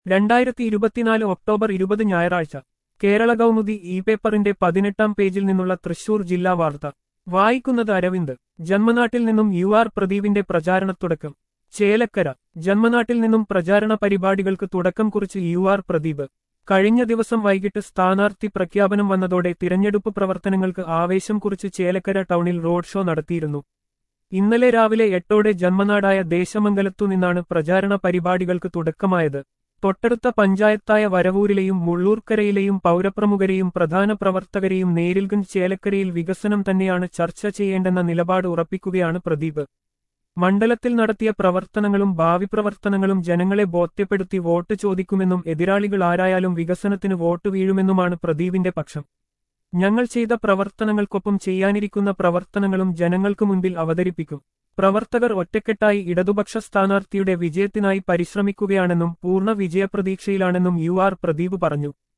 രണ്ടായിരത്തി ഇരുപത്തിനാല് ഒക്ടോബർ ഇരുപത് ഞായറാഴ്ച കേരള കൗമുദി ഇ പേപ്പറിന്റെ പതിനെട്ടാം പേജിൽ നിന്നുള്ള തൃശൂർ ജില്ലാ വാർത്ത വായിക്കുന്നത് അരവിന്ദ് ജന്മനാട്ടിൽ നിന്നും യു ആർ പ്രദീപിന്റെ പ്രചാരണത്തുടക്കം ചേലക്കര ജന്മനാട്ടിൽ നിന്നും പ്രചാരണ പരിപാടികൾക്ക് തുടക്കം കുറിച്ച് യു ആർ പ്രദീപ് കഴിഞ്ഞ ദിവസം വൈകിട്ട് സ്ഥാനാർത്ഥി പ്രഖ്യാപനം വന്നതോടെ തിരഞ്ഞെടുപ്പ് പ്രവർത്തനങ്ങൾക്ക് ആവേശം കുറിച്ച് ചേലക്കര ടൗണിൽ റോഡ് ഷോ നടത്തിയിരുന്നു ഇന്നലെ രാവിലെ എട്ടോടെ ജന്മനാടായ ദേശമംഗലത്തു നിന്നാണ് പ്രചാരണ പരിപാടികൾക്ക് തുടക്കമായത് തൊട്ടടുത്ത പഞ്ചായത്തായ വരവൂരിലെയും മുള്ളൂർക്കരയിലെയും പൗരപ്രമുഖരെയും പ്രധാന പ്രവർത്തകരെയും നേരിൽഗഞ്ച് ചേലക്കരയിൽ വികസനം തന്നെയാണ് ചർച്ച ചെയ്യേണ്ടെന്ന നിലപാട് ഉറപ്പിക്കുകയാണ് പ്രദീപ് മണ്ഡലത്തിൽ നടത്തിയ പ്രവർത്തനങ്ങളും ഭാവി പ്രവർത്തനങ്ങളും ജനങ്ങളെ ബോധ്യപ്പെടുത്തി വോട്ട് ചോദിക്കുമെന്നും എതിരാളികൾ ആരായാലും വികസനത്തിന് വോട്ട് വീഴുമെന്നുമാണ് പ്രദീപിന്റെ പക്ഷം ഞങ്ങൾ ചെയ്ത പ്രവർത്തനങ്ങൾക്കൊപ്പം ചെയ്യാനിരിക്കുന്ന പ്രവർത്തനങ്ങളും ജനങ്ങൾക്ക് മുൻപിൽ അവതരിപ്പിക്കും പ്രവർത്തകർ ഒറ്റക്കെട്ടായി ഇടതുപക്ഷ സ്ഥാനാർത്ഥിയുടെ വിജയത്തിനായി പരിശ്രമിക്കുകയാണെന്നും പൂർണ്ണ വിജയപ്രതീക്ഷയിലാണെന്നും യു ആർ പ്രദീപ് പറഞ്ഞു